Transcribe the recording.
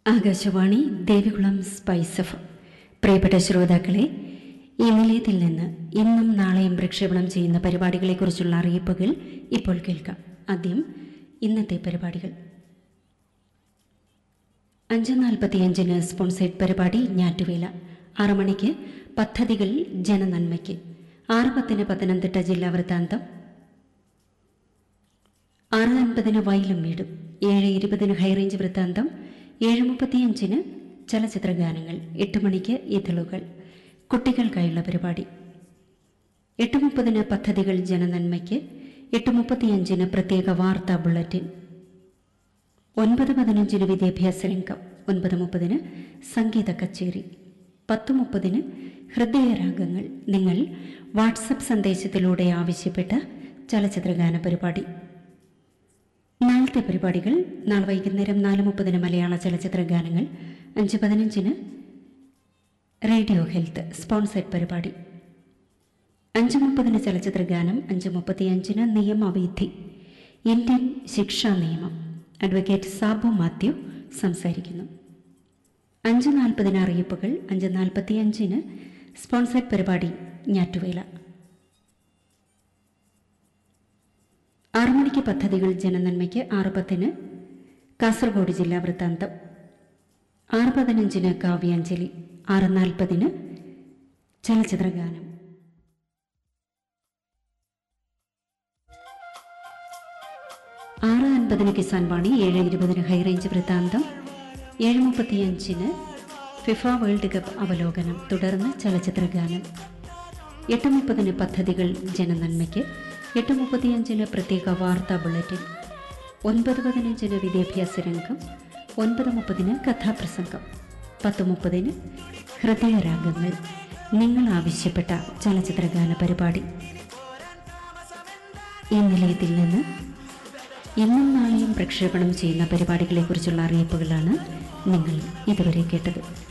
Akashvani Devikulam spice F പ്രിയപ്പെട്ട ശ്രോതാക്കളെ ഈ നിലയത്തിൽ നിന്ന് ഇന്നും നാളെയും പ്രക്ഷേപണം ചെയ്യുന്ന പരിപാടികളെക്കുറിച്ചുള്ള അറിയിപ്പുകൾ ഇപ്പോൾ കേൾക്കാം ആദ്യം ഇന്നത്തെ പരിപാടികൾ അഞ്ച് നാൽപ്പത്തിയഞ്ചിന് സ്പോൺസേഡ് പരിപാടി ഞാറ്റുവേല ആറു മണിക്ക് പദ്ധതികൾ ജനനന്മയ്ക്ക് ആറ് പത്തിന് പത്തനംതിട്ട ജില്ലാ വൃത്താന്തം ആറ് അൻപതിന് വയലും വീടും ഏഴ് ഇരുപതിന് ഹൈറേഞ്ച് വൃത്താന്തം ഏഴ് മുപ്പത്തിയഞ്ചിന് ചലച്ചിത്ര ഗാനങ്ങൾ എട്ട് മണിക്ക് ഇതളുകൾ കുട്ടികൾക്കായുള്ള പരിപാടി എട്ട് മുപ്പതിന് പദ്ധതികൾ ജനനന്മയ്ക്ക് എട്ട് മുപ്പത്തിയഞ്ചിന് പ്രത്യേക വാർത്താ ബുള്ളറ്റിൻ ഒൻപത് പതിനഞ്ചിന് വിദ്യാഭ്യാസ രംഗം ഒൻപത് മുപ്പതിന് സംഗീത കച്ചേരി പത്ത് മുപ്പതിന് ഹൃദയരാഗങ്ങൾ നിങ്ങൾ വാട്സപ്പ് സന്ദേശത്തിലൂടെ ആവശ്യപ്പെട്ട ചലച്ചിത്രഗാന പരിപാടി നാളത്തെ പരിപാടികൾ നാളെ വൈകുന്നേരം നാല് മുപ്പതിന് മലയാള ചലച്ചിത്ര ഗാനങ്ങൾ അഞ്ച് പതിനഞ്ചിന് റേഡിയോ ഹെൽത്ത് സ്പോൺസേഡ് പരിപാടി അഞ്ച് മുപ്പതിന് ചലച്ചിത്ര ഗാനം അഞ്ച് മുപ്പത്തിയഞ്ചിന് നിയമവിധി ഇന്ത്യൻ ശിക്ഷാ നിയമം അഡ്വക്കേറ്റ് സാബു മാത്യു സംസാരിക്കുന്നു അഞ്ച് നാൽപ്പതിന് അറിയിപ്പുകൾ അഞ്ച് നാൽപ്പത്തിയഞ്ചിന് സ്പോൺസേഡ് പരിപാടി ഞാറ്റുവേല ആറു മണിക്ക് പദ്ധതികൾ ജനനന്മയ്ക്ക് ആറ് പത്തിന് കാസർഗോഡ് ജില്ലാ വൃത്താന്തം ആറ് പതിനഞ്ചിന് കാവ്യാഞ്ജലി ആറ് നാൽപ്പതിന് ചലച്ചിത്രഗാനം ആറ് അൻപതിന് കിസാൻ വാണി ഏഴ് ഇരുപതിന് ഹൈറേഞ്ച് വൃത്താന്തം ഏഴ് മുപ്പത്തിയഞ്ചിന് ഫിഫ വേൾഡ് കപ്പ് അവലോകനം തുടർന്ന് ചലച്ചിത്രഗാനം എട്ട് മുപ്പതിന് പദ്ധതികൾ ജനനന്മയ്ക്ക് എട്ട് മുപ്പത്തിയഞ്ചിന് പ്രത്യേക വാർത്താ ബുള്ളറ്റിൻ ഒൻപത് പതിനഞ്ചിന് വിദ്യാഭ്യാസ രംഗം ഒൻപത് മുപ്പതിന് കഥാപ്രസംഗം പത്ത് മുപ്പതിന് ഹൃദയരാഗങ്ങൾ നിങ്ങൾ ആവശ്യപ്പെട്ട ചലച്ചിത്രഗാന പരിപാടി ഈ നിലയത്തിൽ നിന്ന് ഇന്നും നാളെയും പ്രക്ഷേപണം ചെയ്യുന്ന പരിപാടികളെക്കുറിച്ചുള്ള അറിയിപ്പുകളാണ് നിങ്ങൾ ഇതുവരെ കേട്ടത്